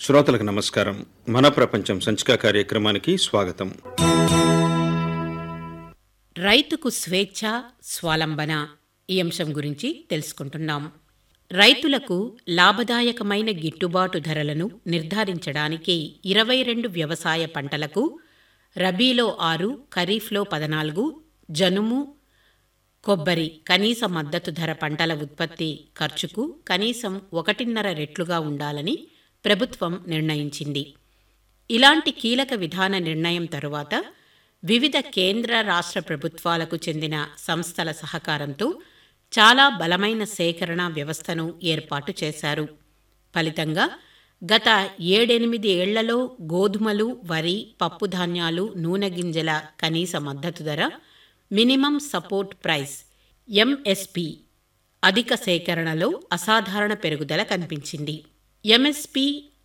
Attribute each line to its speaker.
Speaker 1: శ్రోతలకు నమస్కారం మన ప్రపంచం సంచిక కార్యక్రమానికి స్వాగతం
Speaker 2: రైతుకు స్వేచ్ఛ స్వాలంబన ఈ అంశం గురించి తెలుసుకుంటున్నాం రైతులకు లాభదాయకమైన గిట్టుబాటు ధరలను నిర్ధారించడానికి ఇరవై రెండు వ్యవసాయ పంటలకు రబీలో ఆరు ఖరీఫ్లో పద్నాలుగు జనుము కొబ్బరి కనీస మద్దతు ధర పంటల ఉత్పత్తి ఖర్చుకు కనీసం ఒకటిన్నర రెట్లుగా ఉండాలని ప్రభుత్వం నిర్ణయించింది ఇలాంటి కీలక విధాన నిర్ణయం తరువాత వివిధ కేంద్ర రాష్ట్ర ప్రభుత్వాలకు చెందిన సంస్థల సహకారంతో చాలా బలమైన సేకరణ వ్యవస్థను ఏర్పాటు చేశారు ఫలితంగా గత ఏడెనిమిది ఏళ్లలో గోధుమలు వరి పప్పుధాన్యాలు నూనె గింజల కనీస మద్దతు ధర మినిమం సపోర్ట్ ప్రైస్ ఎంఎస్పి అధిక సేకరణలో అసాధారణ పెరుగుదల కనిపించింది ఎంఎస్పి